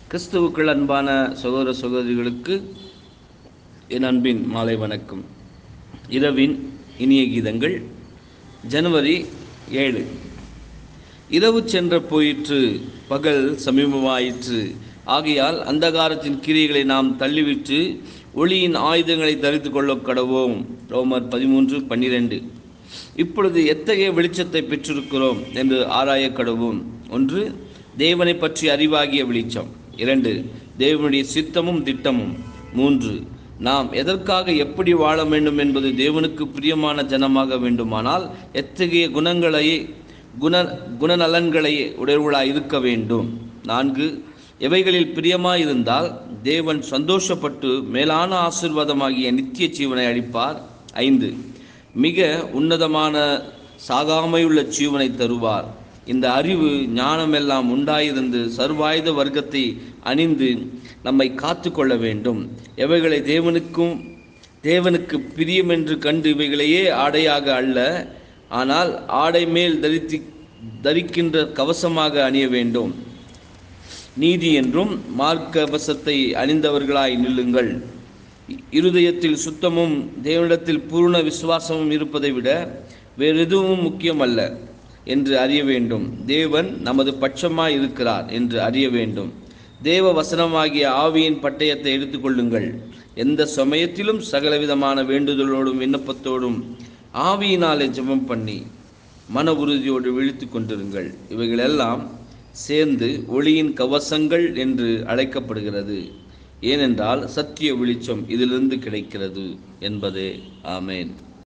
கிறிஸ்துவுக்குள் அன்பான சகோதர சகோதரிகளுக்கு என் அன்பின் மாலை வணக்கம் இரவின் இனிய கீதங்கள் ஜனவரி ஏழு இரவு சென்ற போயிற்று பகல் சமீபமாயிற்று ஆகையால் அந்தகாரத்தின் கிரியைகளை நாம் தள்ளிவிட்டு ஒளியின் ஆயுதங்களை தரித்து கொள்ள கடவோம் ரோமர் பதிமூன்று பன்னிரெண்டு இப்பொழுது எத்தகைய வெளிச்சத்தை பெற்றிருக்கிறோம் என்று ஆராய கடவோம் ஒன்று தேவனை பற்றி அறிவாகிய வெளிச்சம் இரண்டு தேவனுடைய சித்தமும் திட்டமும் மூன்று நாம் எதற்காக எப்படி வாழ வேண்டும் என்பது தேவனுக்கு பிரியமான ஜனமாக வேண்டுமானால் எத்தகைய குணங்களை குண குணநலன்களை உடையவர்களாய் இருக்க வேண்டும் நான்கு எவைகளில் பிரியமாயிருந்தால் தேவன் சந்தோஷப்பட்டு மேலான ஆசிர்வாதமாகிய நித்திய ஜீவனை அளிப்பார் ஐந்து மிக உன்னதமான சாகாமையுள்ள ஜீவனை தருவார் இந்த அறிவு ஞானமெல்லாம் உண்டாயிருந்து சர்வாயுத வர்க்கத்தை அணிந்து நம்மை காத்து கொள்ள வேண்டும் எவைகளை தேவனுக்கும் தேவனுக்கு பிரியம் என்று கண்டு இவைகளையே ஆடையாக அல்ல ஆனால் ஆடை மேல் தரித்து தரிக்கின்ற கவசமாக அணிய வேண்டும் நீதி என்றும் மார்க்கவசத்தை அணிந்தவர்களாய் நில்லுங்கள் இருதயத்தில் சுத்தமும் தேவனிடத்தில் பூர்ண விசுவாசமும் இருப்பதை விட வேறு எதுவும் முக்கியமல்ல என்று அறிய வேண்டும் தேவன் நமது பட்சமாய் இருக்கிறார் என்று அறிய வேண்டும் தேவ வசனமாகிய ஆவியின் பட்டயத்தை எடுத்துக்கொள்ளுங்கள் எந்த சமயத்திலும் சகலவிதமான வேண்டுதலோடும் விண்ணப்பத்தோடும் ஆவியினாலே ஜெபம் பண்ணி மன உறுதியோடு விழித்து கொண்டிருங்கள் இவைகளெல்லாம் சேர்ந்து ஒளியின் கவசங்கள் என்று அழைக்கப்படுகிறது ஏனென்றால் சத்திய வெளிச்சம் இதிலிருந்து கிடைக்கிறது என்பதே ஆமேன்